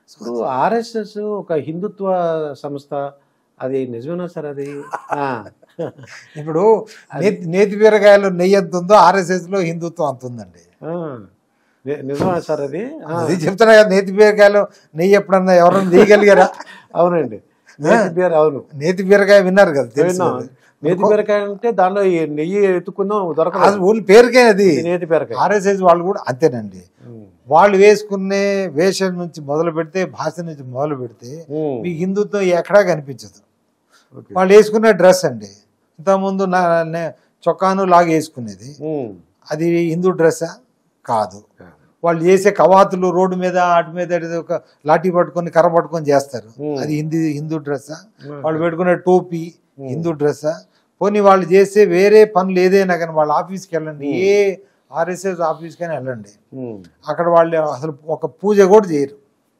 ఇప్పుడు ఆర్ఎస్ఎస్ ఒక హిందుత్వ సంస్థ అది నిజమేనా సార్ అది ఆ. ఇప్పుడు నేతి నేతి బీరకాయలు నెయ్యి ఎంత ఉందో ఆర్ఎస్ఎస్ లో హిందుత్వం అంత ఉందండి ఆ. ని- నిజమా సార్ అది ఆ. అది చెప్తున్నా కదా నేతి బీరకాయలు నెయ్యి ఎప్పుడన్నా ఎవరన్నా తీయగలిగారా అవునండి నేతి బీర అవును నేతి బీరకాయ విన్నారు కదా తెలుసు విన్నాం. కదా. నేతి బీరకాయ అంటే దానిలో ఈ నెయ్యి ఎత్తుకుందాం అది దొరకదు ఓన్లీ పేరుకే అది ఇది నేతి బీరకాయ ఆర్ఎస్ఎస్ వాళ్ళు కూడా అంతేనండి ఉమ్. వాళ్ళు వేసుకునే వేషం నుంచి మొదలు పెడితే భాష నుంచి మొదలు పెడితే ఉమ్. మీకు హిందుత్వం ఎక్కడా కనిపించదు ఓకే. వాళ్ళు వేసుకునే డ్రెస్ అండి ఇంతకుముందు నా నే- చొక్కాను లాగా వేసుకునేది ఉమ్. అది హిందూ డ్రెస్సా కాదు వాళ్ళు చేసే కవాతులు రోడ్డు మీద అటు మీద ఇటు ఒక లాఠీ పట్టుకొని కర్ర పట్టుకొని చేస్తారు ఉమ్. అది హిందీ హిందూ డ్రెస్సా ఉమ్. వాళ్ళు పెట్టుకునే టోపీ హిందూ డ్రెస్సా పోనీ వాళ్ళు చేసే వేరే పనులు ఏదైనా కానీ వాళ్ళ ఆఫీస్కి వెళ్ళండి ఏ ఆర్ఎస్ఎస్ ఆఫీస్కైనా వెళ్ళండి ఉమ్. అక్కడ వాళ్ళు అసలు ఒక పూజ కూడా చేయరు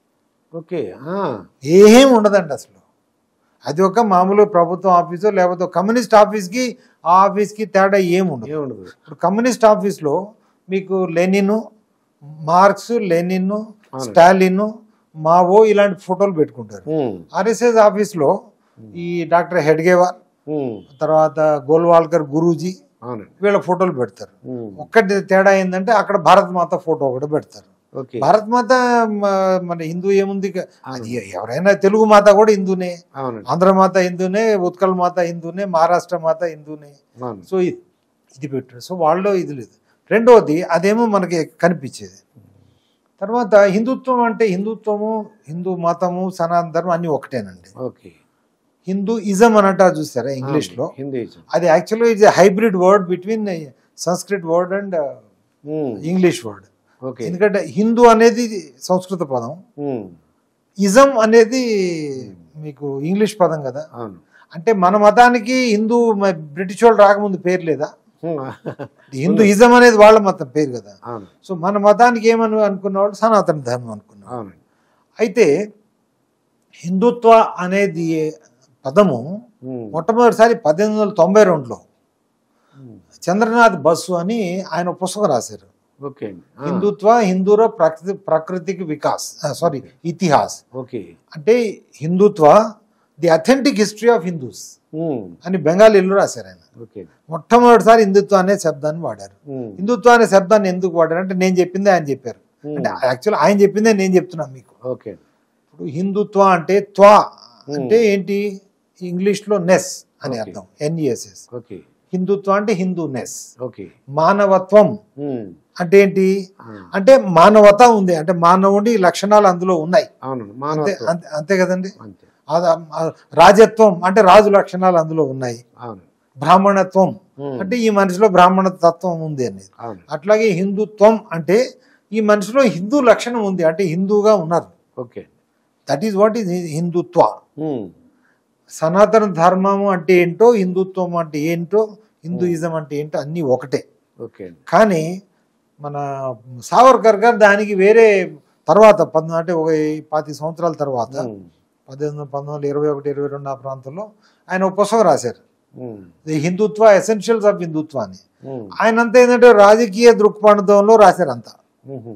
ఓకే ఆ. ఏం ఉండదండి అసలు అది ఒక మామూలు ప్రభుత్వం ఆఫీసు లేకపోతే ఒక కమ్యూనిస్ట్ ఆఫీస్కి ఆ ఆఫీస్కి తేడా ఏముండదు ఏముండదు ఇప్పుడు కమ్యూనిస్ట్ ఆఫీస్లో మీకు Lenin Marx Lenin Stalin Mao ఇలాంటి ఫోటోలు పెట్టుకుంటారు ఉమ్. ఆర్ఎస్ఎస్ ఆఫీస్లో ఈ డాక్టర్ హెడ్గేవార్ ఉమ్. తర్వాత గోల్వాల్కర్ గురూజీ అవునండి వీళ్ళ ఫోటోలు పెడతారు ఉమ్. ఒక్కటి తేడా ఏంటంటే అక్కడ భారత్ మాత ఫోటో ఒకటి పెడతారు ఓకే భారత్ మాత మ- మన హిందూ ఏముంది ఇక అది ఎవరైనా తెలుగు మాత కూడా హిందూనే అవునండి ఆంధ్ర మాత హిందూనే ఉత్కల్ మాత హిందూనే మహారాష్ట్ర మాత హిందూనే అవును సో ఇది ఇది పెట్టారు సో వాళ్ళు ఇది లేదు రెండవది అదేమో మనకి కనిపించేది తర్వాత హిందుత్వం అంటే హిందుత్వము హిందూ మతము సనాతన ధర్మం అన్నీ ఒకటేనండి ఓకే హిందూ ఇజం అని అంటారు చూస్తారా ఇంగ్లీష్లో హిందీ అది యాక్చువల్గా it's hybrid word between Sanskrit word and um. English word okay ఎందుకంటే హిందూ అనేది సంస్కృత పదం ఉమ్. ఇజం అనేది మీకు ఇంగ్లీష్ పదం కదా అవును అంటే మన మతానికి హిందూ మ- బ్రిటిష్ వాళ్ళు రాకముందు పేరు లేదా ఉమ్. హిందూ ఇజం అనేది వాళ్ళ మతం పేరు కదా అవును సో మన మతానికి ఏమని అనుకున్న వాళ్ళు సనాతన ధర్మం అనుకున్నారు అవునండి అయితే హిందుత్వ అనేది పదము ఉమ్. మొట్టమొదటిసారి పద్దెనిమిది వందల తొంభై రెండులో ఉమ్. చంద్రనాథ్ బస్సు అని ఆయన ఒక పుస్తకం రాశారు ఓకే అండి ఆ. హిందుత్వ హిందూర ప్రకృతి ప్రాకృతిక వికాస్ సారీ ఇతిహాస్ ఓకే అంటే Hindutva the authentic history of Hindus um. అని బెంగాలీలో రాశారు ఆయన ఓకే మొట్టమొదటిసారి హిందుత్వ అనే శబ్దాన్ని వాడారు ఉమ్. హిందుత్వ అనే శబ్దాన్ని ఎందుకు వాడారు అంటే నేను చెప్పిందే ఆయన చెప్పారు ఉమ్. అంటే యాక్చువల్ ఆయన చెప్పిందే నేను చెప్తున్నాను మీకు ఓకే ఇప్పుడు హిందుత్వ అంటే త్వా అంటే ఏంటి ఇంగ్లీష్లో నెస్ అని Okay. అర్థం ఎన్ఈఎస్ఎస్ ఓకే హిందుత్వ అంటే హిందూ నెస్ ఓకే మానవత్వం ఉమ్. అంటే ఏంటి ఆ. అంటే మానవత ఉంది అంటే మానవుడి లక్షణాలు అందులో ఉన్నాయి అవును అంతే మానవత్వం అంతే అంతే కదండి అంతే అద- ఆ రాజత్వం అంటే రాజు లక్షణాలు అందులో ఉన్నాయి అవును బ్రాహ్మణత్వం ఉమ్. అంటే ఈ మనిషిలో బ్రాహ్మణ తత్వం ఉంది అనేది అవును అట్లాగే హిందుత్వం అంటే ఈ మనిషిలో హిందూ లక్షణం ఉంది అంటే హిందూగా ఉన్నారు okay that is what is Hindutva um. సనాతన ధర్మము అంటే ఏంటో హిందుత్వం అంటే ఏంటో హిందూయిజం అంటే ఏంటో అన్నీ ఒకటే ఓకే అండి కానీ మన సావర్కర్ గారు దానికి వేరే తర్వాత పంతొమ్మిది అంటే ఒక పాతి సంవత్సరాల తర్వాత ఉమ్. పద్దెనిమిది పంతొమ్మిది వందల ఇరవై ఒకటి ఇరవై రెండు ఆ ప్రాంతంలో ఆయన ఒక పుస్తకం రాశారు um. The Hindutva essentials of Hindutva అని ఉమ్. ఆయన అంతా ఏంటంటే రాజకీయ దృక్పథంలో రాశారు అంతా ఉహు.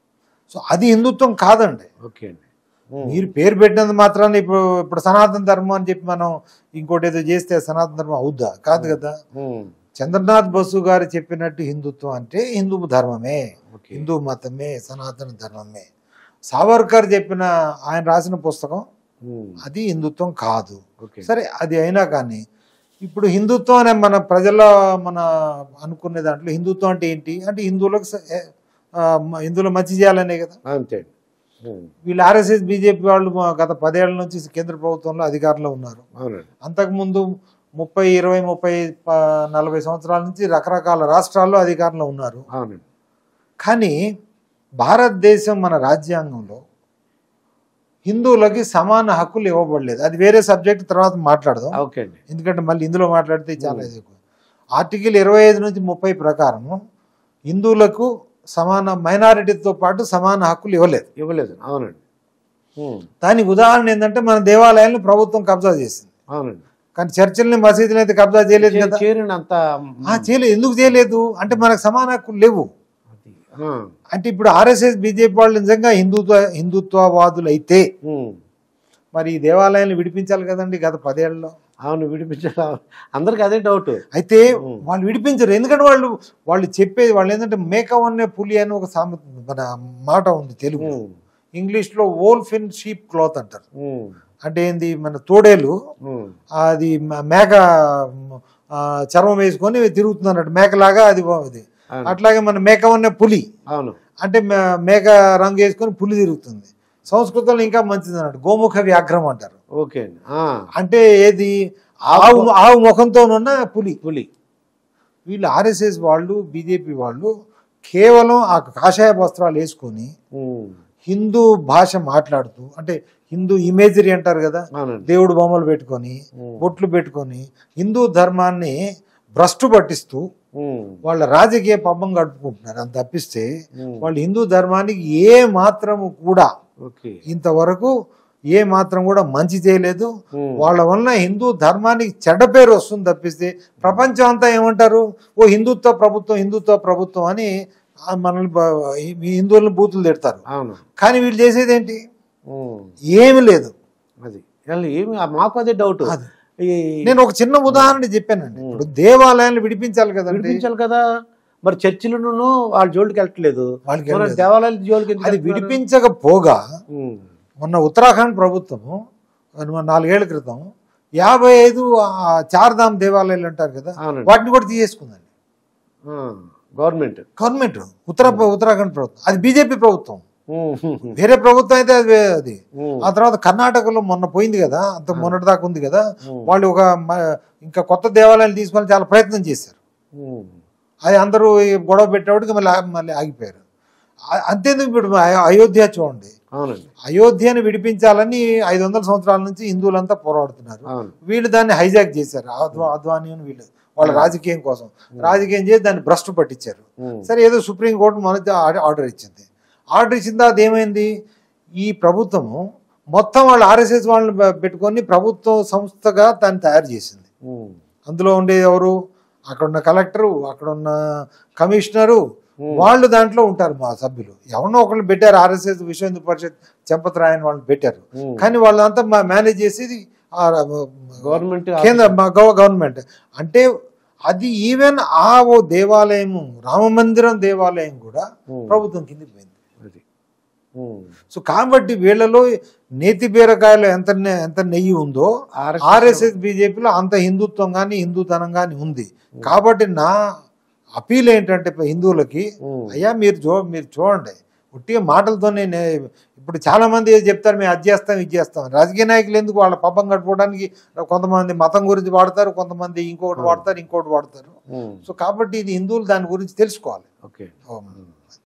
సో అది హిందుత్వం కాదండి ఓకే అండి ఉమ్. మీరు పేరు పెట్టినంత మాత్రాన్ని ఇప్పుడు ఇప్పుడు సనాతన ధర్మం అని చెప్పి మనం ఇంకోటి ఏదో చేస్తే సనాతన ధర్మం అవుద్దా కాదు కదా ఉమ్. చంద్రనాథ్ బసు గారు చెప్పినట్టు హిందుత్వం అంటే హిందూ ధర్మమే ఓకే హిందూ మతమే సనాతన ధర్మమే సావర్కర్ చెప్పిన ఆయన రాసిన పుస్తకం ఉమ్. అది హిందుత్వం కాదు ఓకే సరే అది అయినా కానీ ఇప్పుడు హిందుత్వం అనే మన ప్రజల మన అనుకునే దాంట్లో హిందుత్వం అంటే ఏంటి అంటే హిందువులకు స- ఏ, ఆ, మ- హిందువులు మంచి చేయాలనే కదా అంతే అండి ఉమ్. వీళ్ళు ఆర్ఎస్ఎస్ బీజేపీ వాళ్ళు మా గత పదేళ్ల నుంచి కేంద్ర ప్రభుత్వంలో అధికారంలో ఉన్నారు అవునండి అంతకుముందు ముప్పై ఇరవై ముప్పై ప- నలభై సంవత్సరాల నుంచి రకరకాల రాష్ట్రాల్లో అధికారంలో ఉన్నారు అవునండి కానీ భారతదేశం మన రాజ్యాంగంలో హిందువులకి సమాన హక్కులు ఇవ్వబడలేదు అది వేరే సబ్జెక్ట్ తర్వాత మాట్లాడదాం ఓకే అండి ఎందుకంటే మళ్ళీ ఇందులో మాట్లాడితే చాలా ఇది ఎక్కువ. ఆర్టికల్ ఇరవై ఐదు నుంచి ముప్పై ప్రకారము హిందువులకు సమాన మైనారిటీతో పాటు సమాన హక్కులు ఇవ్వలేదు ఇవ్వలేదు అవునండి ఉమ్. దానికి ఉదాహరణ ఏంటంటే మన దేవాలయాలను ప్రభుత్వం కబ్జా చేసింది అవునండి కానీ చర్చిల్ని మసీదులు అయితే కబ్జా చేయలేదు చే- కదా చేరినంత ఆ, చేయలేదు ఎందుకు చేయలేదు అంటే మనకు సమాన హక్కులు లేవు అది ఆ, అంటే ఇప్పుడు ఆర్ఎస్ఎస్ బీజేపీ వాళ్ళు నిజంగా హిందుత్వ హిందుత్వవాదులు అయితే ఉమ్. మరి ఈ దేవాలయాన్ని విడిపించాలి కదండి గత పదేళ్లలో అవును విడిపించాలి అందరికి అదే డౌట్ అయితే ఉమ్. వాళ్ళు విడిపించరు ఎందుకంటే వాళ్ళు వాళ్ళు చెప్పేది వాళ్ళు ఏంటంటే మేకవన్నే పులి అని ఒక సామెత మన మాట ఉంది తెలుగు ఉమ్, ఇంగ్లీష్లో వోల్ఫ్ ఇన్ షీప్ క్లాత్ అంటారు ఉమ్, అంటే ఏంది మన తోడేలు ఉమ్, అది మ- మేక ఆ, చర్మం వేసుకొని తిరుగుతుందన్నట్టు మేకలాగా అది అది అవును. అట్లాగే మన మేకవన్నే పులి అవును అంటే మే- మేక రంగు వేసుకొని పులి తిరుగుతుంది సంస్కృతంలో ఇంకా మంచిది అన్నట్టు గోముఖ వ్యాఘ్రం అంటారు ఓకే అండి ఆ, అంటే ఏది ఆవు ఆవు ముఖంతోనున్న పులి పులి వీళ్ళు ఆర్ఎస్ఎస్ వాళ్ళు బీజేపీ వాళ్ళు కేవలం ఆ కాషాయ వస్త్రాలు వేసుకొని ఉమ్, హిందూ భాష మాట్లాడుతూ అంటే హిందూ ఇమేజరీ అంటారు కదా అవునండి దేవుడు బొమ్మలు పెట్టుకొని ఉమ్, బొట్లు పెట్టుకొని హిందూ ధర్మాన్ని భ్రష్టు పట్టిస్తూ ఉమ్, వాళ్ళ రాజకీయ పబ్బం గడుపుకుంటున్నారు అంత తప్పిస్తే ఉమ్, వాళ్ళు హిందూ ధర్మానికి ఏ మాత్రము కూడా ఓకే ఇంతవరకు ఏ మాత్రం కూడా మంచి చేయలేదు ఉమ్, వాళ్ళ వలన హిందూ ధర్మానికి చెడ్డ పేరు వస్తుంది తప్పిస్తే ప్రపంచం అంతా ఏమంటారు ఓ హిందుత్వ ప్రభుత్వం హిందుత్వ ప్రభుత్వం అని ఆ మనల్ని బ- ఈ హిందువులను బూతులు తిడతారు అవును కానీ వీళ్ళు చేసేది ఏంటి ఉమ్, ఏమి లేదు అది వాళ్ళు ఏమి ఆ మాకు అదే డౌట్ అది. ఈ- నేను ఒక చిన్న ఉదాహరణ చెప్పానండి ఉమ్. ఇప్పుడు దేవాలయాలు విడిపించాలి కదండి విడిపించాలి కదా మరి చర్చిలను వాళ్ళ జోలికి వెళ్ళట్లేదు వాళ్ళకి మన వెళ్ళలేదు. దేవాలయాల జోలికి ఎందుకు అది వెళ్తున్నారు? విడిపించకపోగా ఉమ్, మొన్న ఉత్తరాఖండ్ ప్రభుత్వము మన నాలుగేళ్ల క్రితం యాభై ఐదు ఆ చార్ధామ్ దేవాలయాలు అంటారు కదా అవునండి వాటిని కూడా తీసేసుకుందండి ఆ, గవర్నమెంట్ గవర్నమెంట్ ఉత్తర ఉత్తరాఖండ్ ప్రభుత్వం అది బీజేపీ ప్రభుత్వం ఉమ్, ఉమ్, వేరే ప్రభుత్వం అయితే అది వే- అది ఉమ్, ఆ తర్వాత కర్ణాటకలో మొన్న పోయింది కదా అంత మొన్నటి దాకా ఉంది కదా ఉమ్, వాళ్ళు ఒక మ- ఇంకా కొత్త దేవాలయాలు తీసుకొని చాలా ప్రయత్నం చేశారు ఉమ్, అది అందరూ ఈ గొడవ పెట్టేవాడికి మళ్ళీ ఆ- మళ్ళీ ఆగిపోయారు ఆ- అంతేందుకు ఇప్పుడు అయో- అయోధ్య చూడండి అవునండి అయోధ్యను విడిపించాలని ఐదు వందల సంవత్సరాల నుంచి హిందువులంతా పోరాడుతున్నారు అవును వీళ్ళు దాన్ని హైజాక్ చేశారు అద్వా అద్వానీ అని వీళ్ళు వాళ్ళ రాజకీయం కోసం రాజకీయం చేసి దాన్ని భ్రష్టు పట్టించారు ఉమ్, సరే ఏదో సుప్రీంకోర్టు మొదటి ఆర్డర్ ఇచ్చింది ఆర్డర్ ఇచ్చిన తర్వాత ఏమైంది ఈ ప్రభుత్వము మొత్తం వాళ్ళు ఆర్ఎస్ఎస్ వాళ్ళని పె- పెట్టుకొని ప్రభుత్వ సంస్థగా దాన్ని తయారు చేసింది ఉమ్, అందులో ఉండేది ఎవరు అక్కడ ఉన్న కలెక్టరు అక్కడ ఉన్న కమిషనరు ఉమ్, వాళ్ళు దాంట్లో ఉంటారు మా సభ్యులు ఎవరినో ఒకళ్ళు పెట్టారు ఆర్ఎస్ఎస్ విశ్వ హిందూ పరిషత్ చెంపత్రాయని వాళ్ళు పెట్టారు ఉమ్, కానీ వాళ్ళంతా మా- మేనేజ్ చేసేది ఆ గవర్నమెంట్ కేంద్ర మా గవ- గవర్నమెంట్ అంటే అది ఈవెన్ ఆ ఓ దేవాలయము రామమందిరం దేవాలయం కూడా ఉమ్, ప్రభుత్వం కిందకి పోయింది అది. ఉమ్, సో కాబట్టి వీళ్ళలో నేతి బీరకాయలు ఎంత నె- ఎంత నెయ్యి ఉందో RSS ఆర్ఎస్ఎస్ బీజేపీలో అంత హిందుత్వం కానీ హిందూతనం కానీ ఉంది కాబట్టి నా అపీల్ ఏంటంటే ఇప్పుడు హిందువులకి ఉమ్, అయ్యా మీరు చూ మీరు చూడండి ఉట్టిగా మాటలతోనే నే- ఇప్పుడు చాలా మంది ఏదో చెప్తారు మేము అది చేస్తాం ఇది చేస్తాం రాజకీయ నాయకులు ఎందుకు వాళ్ళ పబ్బం కట్టుకోవడానికి కొంతమంది మతం గురించి వాడతారు కొంతమంది ఇంకొకటి వాడతారు ఇంకోటి వాడతారు ఉమ్, సో కాబట్టి ఇది హిందువులు దాని గురించి తెలుసుకోవాలి ఓకే ఓం.